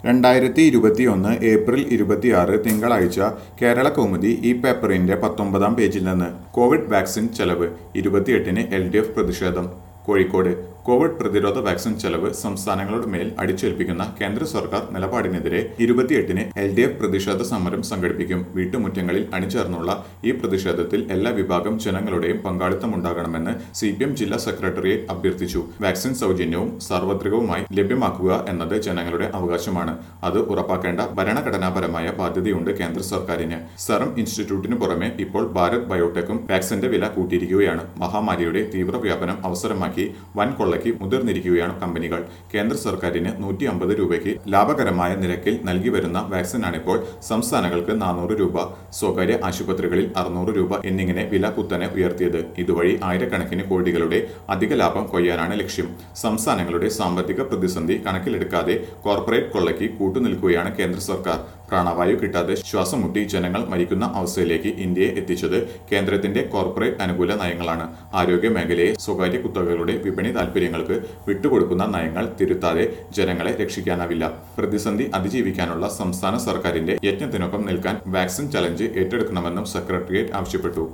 രണ്ടായിരത്തി ഇരുപത്തിയൊന്ന് ഏപ്രിൽ ഇരുപത്തിയാറ് തിങ്കളാഴ്ച കേരള കൗമുദി ഈ പേപ്പറിന്റെ പത്തൊമ്പതാം പേജിൽ നിന്ന് കോവിഡ് വാക്സിൻ ചെലവ് ഇരുപത്തിയെട്ടിന് എൽ ഡി എഫ് പ്രതിഷേധം കോഴിക്കോട് കോവിഡ് പ്രതിരോധ വാക്സിൻ ചെലവ് സംസ്ഥാനങ്ങളുടെ മേൽ അടിച്ചേൽപ്പിക്കുന്ന കേന്ദ്ര സർക്കാർ നിലപാടിനെതിരെ ഇരുപത്തിയെട്ടിന് എൽ ഡി എഫ് പ്രതിഷേധ സമരം സംഘടിപ്പിക്കും വീട്ടുമുറ്റങ്ങളിൽ അണിചേർന്നുള്ള ഈ പ്രതിഷേധത്തിൽ എല്ലാ വിഭാഗം ജനങ്ങളുടെയും പങ്കാളിത്തമുണ്ടാകണമെന്ന് സി പി എം ജില്ലാ സെക്രട്ടറിയേറ്റ് അഭ്യർത്ഥിച്ചു വാക്സിൻ സൗജന്യവും സാർവത്രികവുമായി ലഭ്യമാക്കുക എന്നത് ജനങ്ങളുടെ അവകാശമാണ് അത് ഉറപ്പാക്കേണ്ട ഭരണഘടനാപരമായ ബാധ്യതയുണ്ട് കേന്ദ്ര സർക്കാരിന് സെറം ഇൻസ്റ്റിറ്റ്യൂട്ടിന് പുറമെ ഇപ്പോൾ ഭാരത് ബയോടെക്കും വാക്സിന്റെ വില കൂട്ടിയിരിക്കുകയാണ് മഹാമാരിയുടെ തീവ്രവ്യാപനം അവസരമാക്കി വൻ കൊള്ളയ്ക്ക് മുതിർന്നിരിക്കുകയാണ് കമ്പനികൾ കേന്ദ്ര സർക്കാരിന് നൂറ്റി അമ്പത് രൂപയ്ക്ക് ലാഭകരമായ നിരക്കിൽ നൽകി വരുന്ന വാക്സിനാണിപ്പോൾ സംസ്ഥാനങ്ങൾക്ക് നാനൂറ് രൂപ സ്വകാര്യ ആശുപത്രികളിൽ അറുന്നൂറ് രൂപ എന്നിങ്ങനെ വില കുത്തനെ ഉയർത്തിയത് ഇതുവഴി ആയിരക്കണക്കിന് കോടികളുടെ അധിക ലാഭം കൊയ്യാനാണ് ലക്ഷ്യം സംസ്ഥാനങ്ങളുടെ സാമ്പത്തിക പ്രതിസന്ധി കണക്കിലെടുക്കാതെ കോർപ്പറേറ്റ് കൊള്ളയ്ക്ക് കൂട്ടുനിൽക്കുകയാണ് കേന്ദ്ര സർക്കാർ പ്രാണവായു കിട്ടാതെ ശ്വാസം മുട്ടി ജനങ്ങൾ മരിക്കുന്ന അവസ്ഥയിലേക്ക് ഇന്ത്യയെ എത്തിച്ചത് കേന്ദ്രത്തിന്റെ കോർപ്പറേറ്റ് അനുകൂല നയങ്ങളാണ് ആരോഗ്യ മേഖലയെ സ്വകാര്യ കുത്തകകളുടെ വിപണി താൽപര്യങ്ങൾക്ക് വിട്ടുകൊടുക്കുന്ന നയങ്ങൾ തിരുത്താതെ ജനങ്ങളെ രക്ഷിക്കാനാവില്ല പ്രതിസന്ധി അതിജീവിക്കാനുള്ള സംസ്ഥാന സർക്കാരിന്റെ യജ്ഞത്തിനൊപ്പം നിൽക്കാൻ വാക്സിൻ ചലഞ്ച് ഏറ്റെടുക്കണമെന്നും സെക്രട്ടേറിയറ്റ് ആവശ്യപ്പെട്ടു